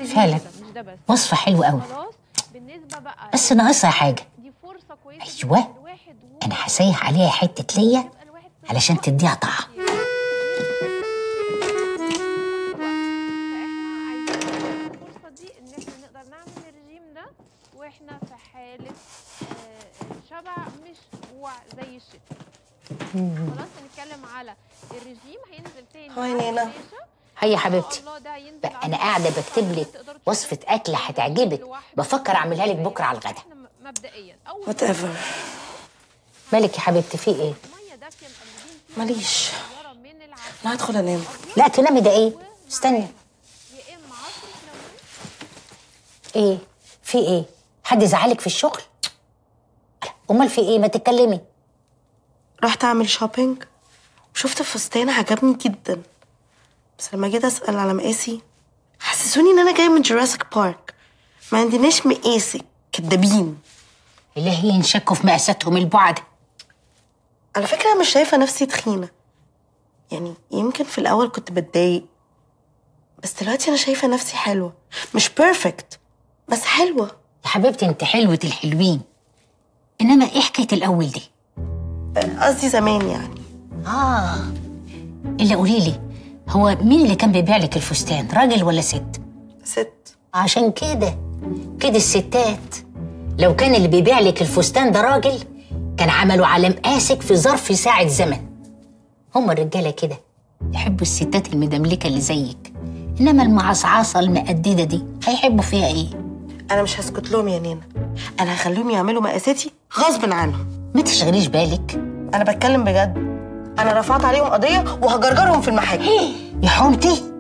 فعلا مش ده بس وصفة حلوة قوي خلاص بالنسبه بقى بس ناقصها حاجة دي فرصه كويسه أيوة. جداً الواحد و- أنا هسيح عليها حتة ليا يبقى الواحد في علشان تديها طعم فاحنا عايزين الفرصه دي ان احنا نقدر نعمل الرجيم ده واحنا في حاله آه، شبع مش جوع زي الشتاء خلاص هنتكلم على الرجيم هينزل تاني هاي على نينا. الشاشة. هيا إن شاء حبيبتي الله ده هينزل بقى على أنا قاعدة الشاشة بكتب لك تقدروا وصفة تشوفوا أكلة هتعجبك لوحده. بفكر أعملها لك بكرة على الغدا احنا م- مبدئيا اول وات ايفر مالك يا حبيبتي في إيه؟ ميه دافيه مقلبين فيها ماليش صغيرة من العسل انا هدخل انام لا تنامي ده إيه؟ استني يا اما عصره ليمون إيه؟ في إيه؟ حد زعلك في الشغل؟ أمال في إيه؟ ما تتكلمي رحت اعمل شوبينج وشفت فستان عجبني جدا بس لما جيت اسال على مقاسي حسسوني ان انا جايه من جوراسيك بارك ما عندناش مقاسي كدابين اللي هي ينشكوا في مقاساتهم البعد على فكره أنا مش شايفه نفسي تخينه يعني يمكن في الاول كنت بتضايق بس دلوقتي انا شايفه نفسي حلوه مش بيرفكت بس حلوه يا حبيبتي انت حلوة الحلوين انما ايه حكاية الاول دي قصدي زمان يعني اه الا قولي لي هو مين اللي كان بيبيع لك الفستان راجل ولا ست ست عشان كده كده الستات لو كان اللي بيبيع لك الفستان ده راجل كان عملوا على مقاسك في ظرف ساعة زمن هم الرجالة كده يحبوا الستات المدملكة اللي زيك إنما المعصعصة المقددة دي هيحبوا فيها إيه؟ انا مش هسكت لهم يا نينا انا هخليهم يعملوا مقاساتي غصب عنهم ما تشغليش بالك انا بتكلم بجد انا رفعت عليهم قضيه وهجرجرهم في المحاكم يا حومتي